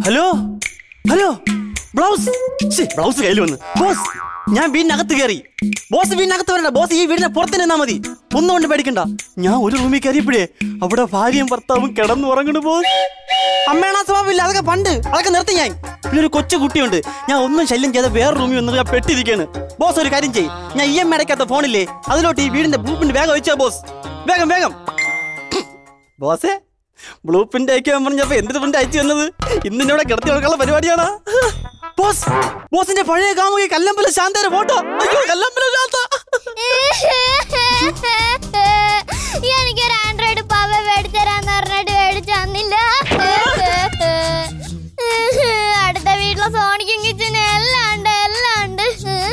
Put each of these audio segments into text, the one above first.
hello hello blouse ശ്ശേ, blouse കയ്യിൽ വന്ന് ബോസ് ഞാൻ വീടിനകത്ത് കയറി ബോസ് വീടിനകത്ത് വരണ്ട ബോസ് ഈ വീടിന്റെ പുറത്ത് നിന്നാ മതി ഒന്നും കൊണ്ട് പേടിക്കണ്ട ഞാൻ ഒരു റൂമിൽ കയറിയപ്പോഴേ അവിടെ ഭാര്യയും ഭർത്താവും കിടന്നു ഉറങ്ങണു ബോസ് അമ്മേണ സ്വഭാവമില്ല അതൊക്കെ പണ്ട് അതൊക്കെ നിർത്തി ഞാൻ പിന്നെ ഒരു കൊച്ചു കുട്ടിയുണ്ട് ഞാൻ ഒന്നും ശല്യം ചെയ്ത വേറെ റൂമിൽ വന്ന് ഞാൻ പെട്ടിരിക്കാണ് ബോസ് ഒരു കാര്യം ചെയ്യ് ഞാൻ ഇ എം അടയ്ക്കാത്ത ഫോണില്ലേ അതിലോട്ട് ഈ വീടിന്റെ ബ്ലൂപ്പിന്റെ വേഗം വെച്ചാ ബോസ് വേഗം വേഗം ബോസേ ബ്ലൂ പ്രിന്റ് അയക്കാൻ പറഞ്ഞപ്പോ എന്തിനു പ്രിന്റ് അയച്ചു തന്നത് ഇന്ന് ഇവിടെ കിടത്തി കൊടുക്കാനുള്ള പരിപാടിയാണ് ബോസ് ബോസിന്റെ പഴയ കാമുകി കല്ലമ്പല ശാന്തയുടെ ഫോട്ടോ അയ്യോ കല്ലമ്പല ശാന്ത എനിക്കൊരു ആൻഡ്രോയിഡ് പവ മേടിച്ചരാന്ന് പറഞ്ഞിട്ട് മേടിച്ചു തന്നില്ല അടുത്ത വീട്ടിലെ സോണിക്കും കിച്ചനും എല്ലാം ഉണ്ട് എല്ലാം ഉണ്ട്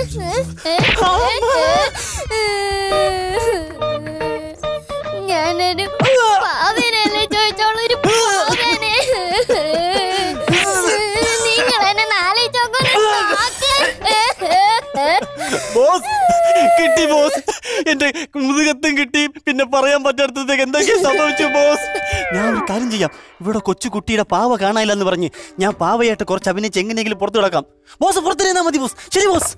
ഞാനൊരു പാവനല്ലേ ചോദിച്ചോളൂ ഒരു പാവനെ നിങ്ങൾ എന്നെ നാളെ ബോസ് കിട്ടി ബോസ് എന്റെ മുതുകത്തും കിട്ടി പിന്നെ പറയാൻ പറ്റാത്തതൊക്കെ എന്തൊക്കെ സംഭവിച്ചു ബോസ് ഞാൻ ഒരു കാര്യം ചെയ്യാം ഇവിടെ കൊച്ചു കുട്ടിയുടെ പാവ കാണാനില്ല എന്ന് പറഞ്ഞ് ഞാൻ പാവയായിട്ട് കുറച്ച് അഭിനയിച്ച് എങ്ങനെയെങ്കിലും പുറത്തു കിടക്കാം ബോസ് പുറത്തിരുന്നാ മതി ബോസ് ശരി ബോസ്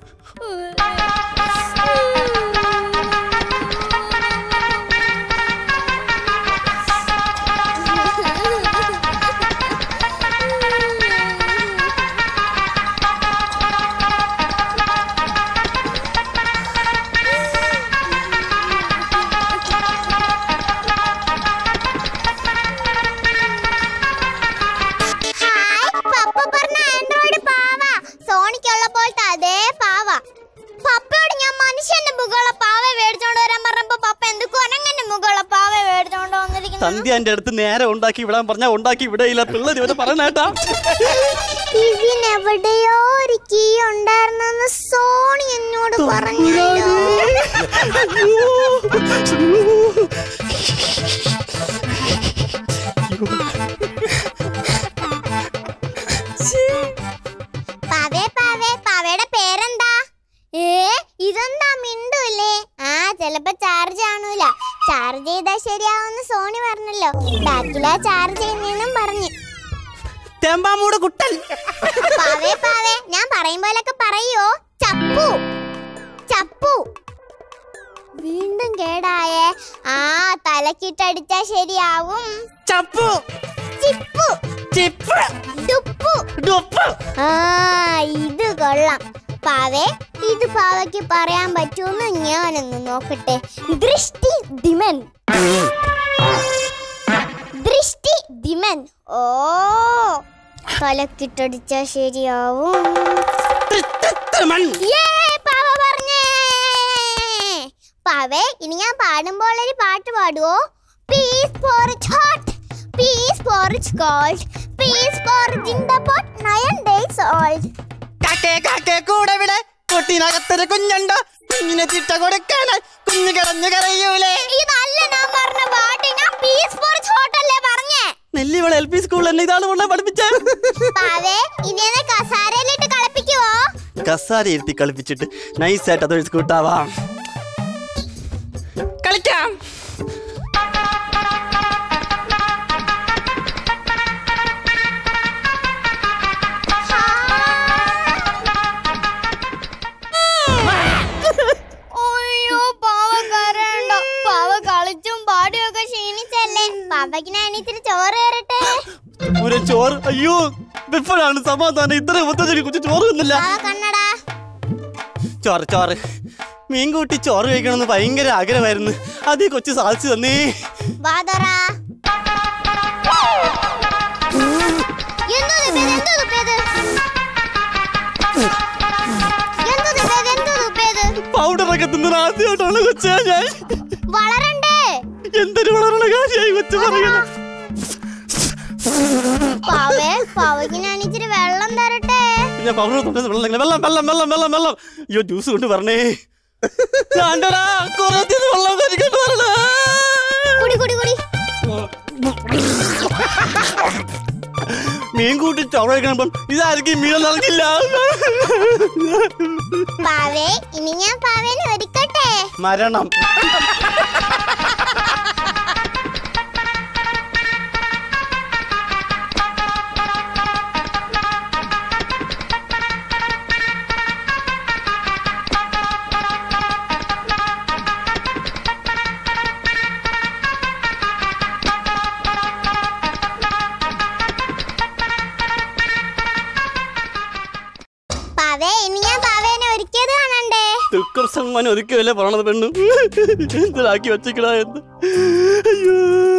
പപ്പ പറഞ്ഞ ആൻഡ്രോയിഡ് പാവ സോണിക്കുള്ള പോലത്തെ അതേ പാവ പപ്പയോട് ഞാൻ മനുഷ്യന്റെ മുഖമുള്ള പാവ മേടിച്ചോണ്ട് വരാൻ പറഞ്ഞപ്പോ പപ്പ എന്ത് കൊരങ്ങന്റെ മുഖമുള്ള പാവ മേടിച്ചോണ്ട് വന്നിരിക്കുന്നു സന്ധ്യ അടുത്ത് നേരെ ഉണ്ടാക്കി വിടാൻ പറഞ്ഞാ ഉണ്ടാക്കി വിടയില്ല പിള്ളേർ ഇവരെ പറയണേട്ടാ ഇതിനെവിടെയോ ഒരു കീ ഉണ്ടായിരുന്നെന്ന് സോണി എന്നോട് പറഞ്ഞല്ലോ പാവേ പാവേ പാവയുടെ പേരെന്താ ഏ ഇതെന്താ മിണ്ടൂല്ലേ ആ ചെലപ്പോ ചാർജ് കാണൂല ചാർജ് ചെയ്താ ശരിയാവുന്ന സോണി പറഞ്ഞല്ലോ ബാക്കിലാ ചാർജ് ചെയ്യുന്നെന്നും പറഞ്ഞു തേമ്പാമൂട് കുട്ടൻ പാവേ പാവേ ഞാൻ പറയും പോലൊക്കെ പറയോ ചപ്പു ചപ്പു വീണ്ടും കേടായേ ആ തലക്കിട്ടടിച്ചാ ശരിയാവും ചപ്പു ചിപ്പു ചിപ്പ് ഡുപ്പു ഡുപ്പ് ആ ഇത് കൊള്ളാം പാവേ ഇത് പാവയ്ക്ക് പറയാൻ പറ്റുമെന്ന് ഞാനൊന്ന് നോക്കട്ടെ ദൃഷ്ടി ദിമൻ ദൃഷ്ടി ദിമൻ ഓ തലക്കിട്ടടിച്ചാ ശരിയാവും മൺ യേ, പാവ പറഞ്ഞേ പാവേ ഇനി ഞാൻ പാടുമ്പോൾ ഒരു പാട്ട് പാടുവോ peas for hot peas for gold peas for in the pot nine days old കാക്കേ കാക്കേ കൂടെ വിടെ കുട്ടിനകത്തൊരു കുഞ്ഞുണ്ടോ കുഞ്ഞിനെ ചിട്ട കൊടുക്കാനായി കുഞ്ഞു കിടന്നു കരയൂലേ ഇതല്ല ഞാൻ പറഞ്ഞ പാട്ട് ഞാൻ പീസ് ഫോർ ഹോട്ട് അല്ലേ പറഞ്ഞേ നെല്ലിവള എൽ പി സ്കൂളിൽ എന്നെ ഇതാണ് കൊണ്ടാ പഠിപ്പിച്ച പാവേ ഇനി എന്നെ കസാരയിലിട്ട് കളിപ്പിക്കുവോ കസാര ഇരുത്തി കളിപ്പിച്ചിട്ട് നൈസായിട്ട് അതൊരു കൂട്ടാവാം കളിക്കാം അയ്യോ പാവ കരണ്ട പാവ കളിച്ചും പാടിയും ഒക്കെ ക്ഷീണിച്ചല്ലേ പാവയ്ക്ക് ഞാൻ ഇത്തിരി ചോറ് കയറട്ടെ ഒരു ചോറ് അയ്യോ ഇപ്പോഴാണ് സമാധാനം ഇത്ര മുത്തച്ഛനെ കുറിച്ച് ചോറ് തിന്നില്ല പാവ കണ്ണടാ ചോറ് ചോറ് മീൻ കൂട്ടി ചോറ് കഴിക്കണമെന്ന് ഭയങ്കര ആഗ്രഹമായിരുന്നു അതേ കൊച്ചു സാധിച്ചു തന്നേ വാതറ എന്തോ തുപ്പിയത് എന്തോ തുപ്പിയത് എന്തോ തുപ്പിയത് എന്തോ തുപ്പിയത് പൗഡറൊക്കെ തിന്നത് ആദ്യമായിട്ടാണ് കൊച്ചാ ഞാൻ വളരണ്ടേ എന്തൊരു വളരണ കാര്യമായി കൊച്ചു പറയുന്നത് പാവേ പാവയ്ക്ക് ഞാൻ ഇച്ചിരി വെള്ളം തരട്ടെ ഞാൻ പൗഡർ തൊട്ടത് വെള്ളം ഇങ്ങനെ വെള്ളം വെള്ളം വെള്ളം വെള്ളം വെള്ളം അയ്യോ ജ്യൂസ് കൊണ്ട് പറഞ്ഞേ ആണ്ടടാ കുറച്ച് വെള്ളം കരിക്കട്ട് പറഞ്ഞേ കുടി കുടി കുടി മീൻ കൂട്ടി ചോറ് കഴിക്കണപ്പം ഇതായിരിക്കും മീൻ നൽകില്ല പാവേ ഇനി ഞാൻ പാവേനെ ഒരുക്കട്ടെ മരണം പാവേ ഇനി ഞാൻ പാവേനെ ഒരുക്കിയത് കാണണ്ടേ ദുഃഖർ സമ്മാനം ഒരിക്കലല്ലേ പറയണത് പെണ്ണു എന്തിനാക്കി വെച്ചിക്കടാ എന്ന് അയ്യോ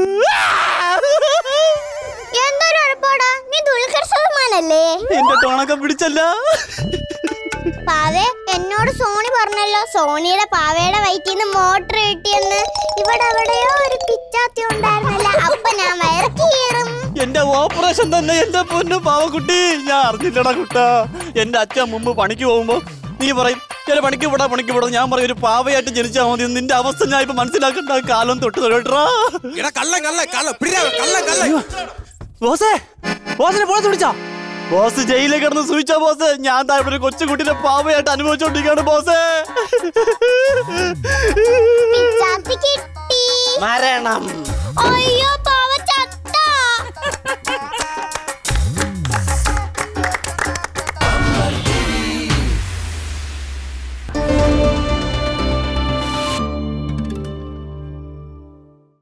എന്തൊരു ഉഴപ്പോടാ നീ ദുൽഖർ സൽമാനല്ലേ എന്റെ ടോണൊക്കെ പിടിച്ചല്ല പാവേ എന്നോട് സോണി പറഞ്ഞല്ലോ സോണിയുടെ പാവയുടെ വയറ്റിൽ നിന്ന് മോട്ടർ കിട്ടിയെന്ന് ഇവിടെ എവിടെയോ ഒരു പിച്ചാത്തി ഉണ്ടായിരുന്നല്ല അപ്പൊ ഞാൻ വയറ് കീറും എന്റെ ഓപ്പറേഷൻ തന്നെ എന്റെ പൊന്നു പാവക്കുട്ടി ഞാൻ അറിഞ്ഞില്ലടാ കുട്ടാ എന്റെ അച്ഛൻ മുമ്പ് പണിക്ക് പോകുമ്പോ നീ പറയും ചില പണിക്ക് വിടാ പണിക്ക് വിടാ ഞാൻ പറയും ഒരു പാവയായിട്ട് ജനിച്ചാൽ മതി നിന്റെ അവസ്ഥ ഞാൻ ഇപ്പൊ മനസ്സിലാക്കണ്ട കാലം തൊട്ട് തൊഴട്ടാ എടാ കള്ള കള്ള കള്ള പിടിരാ കള്ള കള്ള ബോസേ ബോസിനെ പോലത്തെ വിളിച്ചാ ബോസ് ജയിലിൽ കിടന്ന് സൂചിച്ച ബോസ് ഞാൻ താ ഇവിടെ ഒരു കൊച്ചുകുട്ടിനെ പാവയായിട്ട് അനുഭവിച്ചോണ്ടിരിക്കുകയാണ് ബോസേ പിച്ചാത്തി കിട്ടി മരണം അയ്യോ